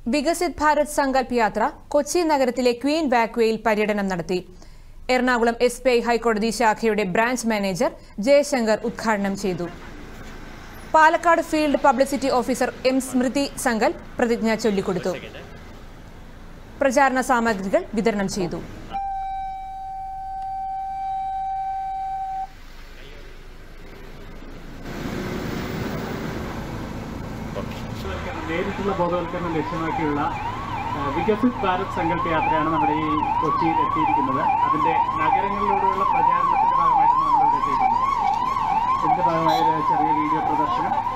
വികസിത് ഭാരത് സങ്കല്പ് യാത്ര കൊച്ചി നഗരത്തിലെ ക്വീൻ വാക്വേയിൽ പര്യടനം നടത്തി എറണാകുളം എസ് പി ഐ ഹൈക്കോടതി ശാഖയുടെ ബ്രാഞ്ച് മാനേജർ ജയശങ്കർ ഉദ്ഘാടനം ചെയ്തു Palakkad field publicity officer M Smriti സങ്കൽ പ്രതിജ്ഞ ചൊല്ലിക്കൊടുത്തു പ്രചാരണ സാമഗ്രികൾ വിതരണം ചെയ്തു നേരിട്ടുള്ള ബോധവൽക്കരണം ലക്ഷ്യമാക്കിയുള്ള ആ, വികസിത് ഭാരത് സങ്കല്പ യാത്രയാണ് നമ്മുടെ ഈ കൊച്ചിയിൽ എത്തിയിരിക്കുന്നത് അതിന്റെ നഗരങ്ങളിലൂടെയുള്ള പ്രചാരണത്തിന്റെ ഭാഗമായിട്ടാണ് നമ്മൾ ഇവിടെ എത്തിയിരിക്കുന്നത് ഇതിന്റെ ഭാഗമായ ഒരു ചെറിയ വീഡിയോ പ്രദർശനം